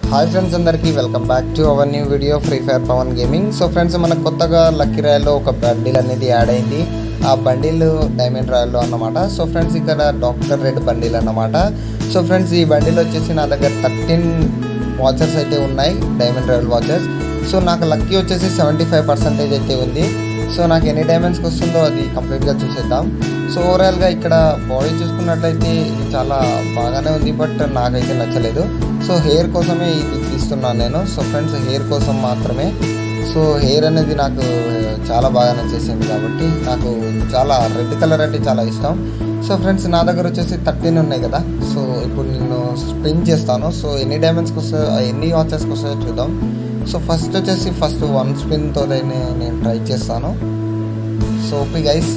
hi friends అందరికీ welcome back to our new video Free Fire Pavan gaming so friends మనకు కొత్తగా lucky రాయల్లో ఒక bundle అనేది యాడ్ అయింది ఆ బండిల్ డైమండ్ రాయల్లో అన్నమాట సో ఫ్రెండ్స్ ఇక్కడ డాక్టర్ రెడ్ బండిల్ అన్నమాట సో ఫ్రెండ్స్ ఈ బండిల్ వచ్చేసి నా దగ్గర థర్టీన్ వాచర్స్ అయితే ఉన్నాయి డైమండ్ రాయల్ వాచర్స్ సో నాకు లక్కీ వచ్చేసి సెవెంటీ ఫైవ్ పర్సెంటేజ్ అయితే ఉంది సో నాకు ఎన్ని డైమండ్స్కి వస్తుందో అది కంప్లీట్గా చూసేద్దాం సో ఓవరాల్గా ఇక్కడ బాడీ చూసుకున్నట్లయితే ఇది చాలా బాగానే ఉంది బట్ నాకైతే నచ్చలేదు సో హెయిర్ కోసమే ఇది తీస్తున్నాను నేను సో ఫ్రెండ్స్ హెయిర్ కోసం మాత్రమే సో హెయిర్ అనేది నాకు చాలా బాగా నచ్చేసింది కాబట్టి నాకు చాలా రెడ్ కలర్ అంటే చాలా ఇష్టం సో ఫ్రెండ్స్ నా దగ్గర వచ్చేసి థర్టీన్ ఉన్నాయి కదా సో ఇప్పుడు నేను స్పిన్ చేస్తాను సో ఎన్ని డైమండ్స్కి వస్తాయో ఎన్ని వాచెస్కి వస్తాయో చూద్దాం సో ఫస్ట్ వచ్చేసి ఫస్ట్ వన్ స్పిన్తో నేను ట్రై చేస్తాను సో ఓపీ గైస్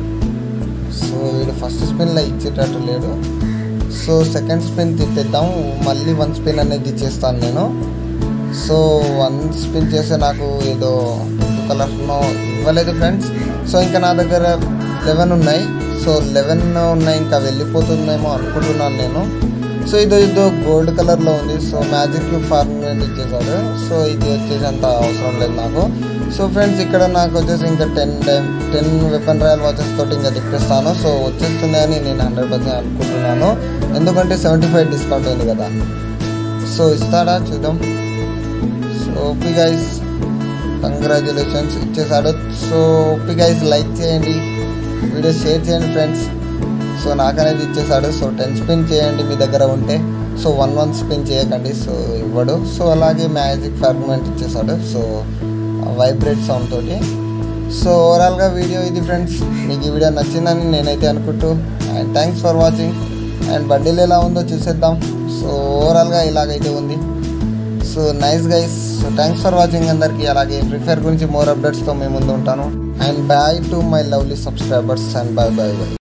సో వీడు ఫస్ట్ స్పిన్లో ఇచ్చేటట్టు లేడు సో సెకండ్ స్పిన్ తిప్పేద్దాం మళ్ళీ వన్ స్పిన్ అనేది చేస్తాను నేను సో వన్ స్పిన్ చేస్తే నాకు ఏదో రెడ్ కలర్లో ఇవ్వలేదు ఫ్రెండ్స్ సో ఇంకా నా దగ్గర లెవెన్ ఉన్నాయి సో లెవెన్ ఉన్నాయి ఇంకా వెళ్ళిపోతుందేమో అనుకుంటున్నాను నేను సో ఇది ఏదో గోల్డ్ కలర్లో ఉంది సో మ్యాజిక్ ఫార్మేట్ ఇచ్చేసాడు సో ఇది వచ్చేసి అంత అవసరం లేదు నాకు సో ఫ్రెండ్స్ ఇక్కడ నాకు వచ్చేసి ఇంకా ten time ten weapon royal వాచెస్ తోటి ఇంకా తిప్పిస్తాను సో వచ్చేస్తుంది అని నేను హండ్రెడ్ పర్సెంట్ అనుకుంటున్నాను ఎందుకంటే సెవెంటీ ఫైవ్ డిస్కౌంట్ ఉంది కదా సో ఇస్తాడా చూద్దాం సో ఓపీ గైస్ కంగ్రాచులేషన్స్ ఇచ్చేసాడు సో ఓపీ గైస్ లైక్ చేయండి వీడియో షేర్ చేయండి ఫ్రెండ్స్ సో నాకనేది ఇచ్చేసాడు సో టెన్ స్పిన్ చేయండి మీ దగ్గర ఉంటే సో వన్ వన్ స్పిన్ చేయకండి సో ఇవ్వడు సో అలాగే మ్యాజిక్ ఫ్రాగ్మెంట్ ఇచ్చేసాడు సో వైబ్రేట్ సౌండ్ తోటి సో ఓవరాల్గా వీడియో ఇది ఫ్రెండ్స్ మీకు ఈ వీడియో నచ్చిందని నేనైతే అనుకుంటూ and thanks for watching and bundle ఎలా ఉందో చూసేద్దాం సో ఓవరాల్గా ఇలాగైతే ఉంది so nice guys so thanks for watching అందరికీ అలాగే ఫ్రీ ఫైర్ గురించి మోర్ అప్డేట్స్తో మేము ముందు ఉంటాను and bye to my lovely subscribers and bye bye bye